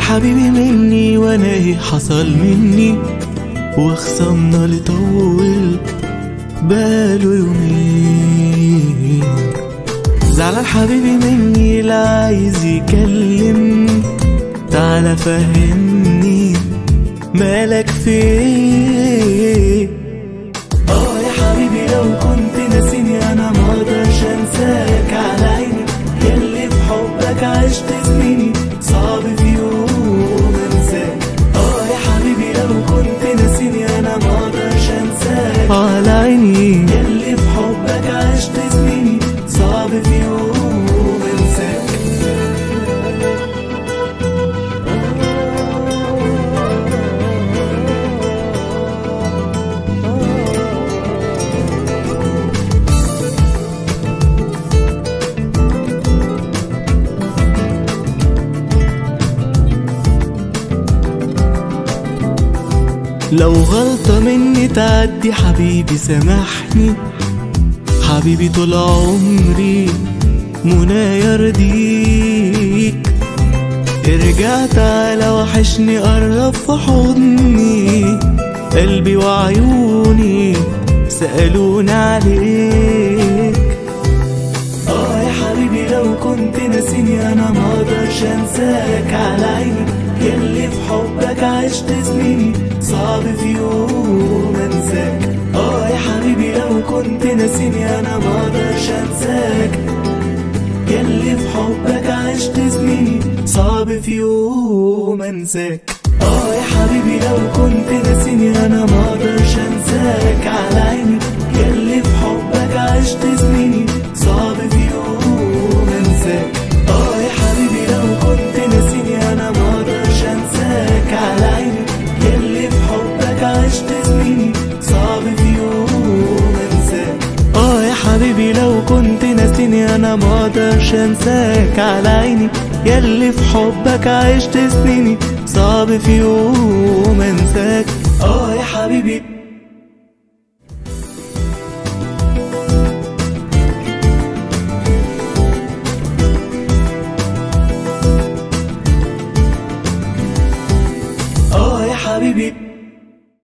حبيبي مني وانا ايه حصل مني وخصمنا لطول باله يومين زعلان حبيبي مني لا عايز يكلمني تعالى فهمني مالك فين اه يا حبيبي لو كنت ناسيني انا مقدرش انساك على عيني ياللي في حبك عشت سنيني صعب في يوم انساك اه يا حبيبي لو كنت ناسيني انا مقدرش انساك على عيني ياللي في حبك عشت سنيني صعب في يوم انساك لو غلطة مني تعدي حبيبي سامحني حبيبي طول عمري منى يرضيك ارجع تعالى وحشني قرب في حضني قلبي وعيوني سألوني عليك اه يا حبيبي لو كنت ناسيني انا مقدرش انساك على عيني ياللي في حبك عشت سنيني صعب في يوم انساك اه يا حبيبي لو كنت ناسيني انا مقدرش انساك ياللي في حبك عشت سنيني صعب في يوم انساك اه يا حبيبي لو كنت ناسيني انا مقدرش انساك على عيني ياللي في حبك عشت سنيني صعب في يوم انساك اه يا حبيبي لو كنت ناسيني انا مقدرش انساك على عيني ياللي في حبك عشت سنيني صعب في يوم انساك اه يا حبيبي لو كنت ناسيني انا مقدرش انساك على عيني ياللي في حبك عشت سنيني صعب في يوم انساك اه يا حبيبي